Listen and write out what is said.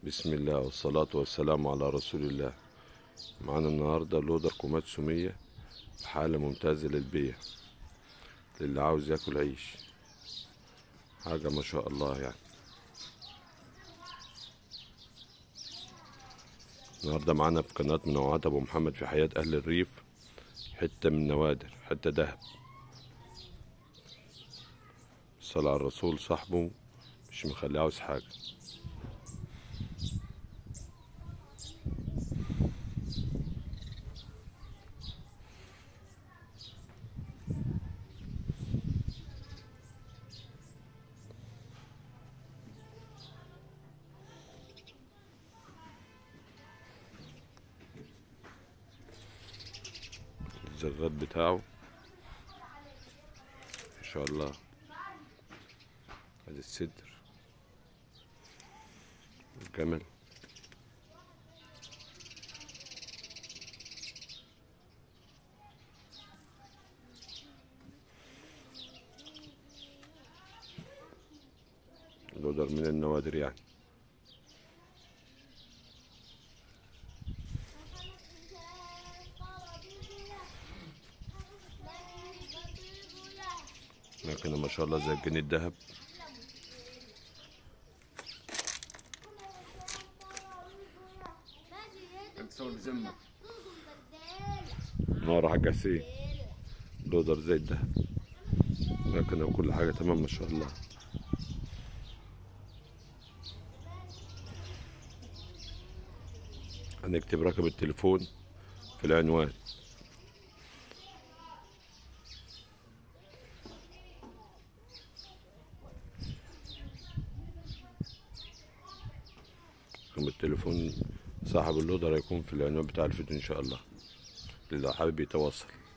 بسم الله والصلاة والسلام على رسول الله معانا النهاردة لودر كومات سومية بحالة ممتازة للبيع للي عاوز ياكل عيش حاجة ما شاء الله يعني النهاردة معانا في قناة منوعات أبو محمد في حياة أهل الريف حتة من نوادر حتة دهب صلى على الرسول صاحبه مش مخليه عاوز حاجة الزغاد بتاعه ما شاء الله ادي الصدر الجمل لودر من النوادر يعني لكن ما شاء الله زي الجنيه الذهب اتصور بذمك نار حاج حسين لودر زي الذهب لكن كل حاجة تمام ما شاء الله هنكتب رقم التليفون في العنوان رقم التليفون صاحب اللودر هيكون في العنوان بتاع الفيديو ان شاء الله اللي حابب يتواصل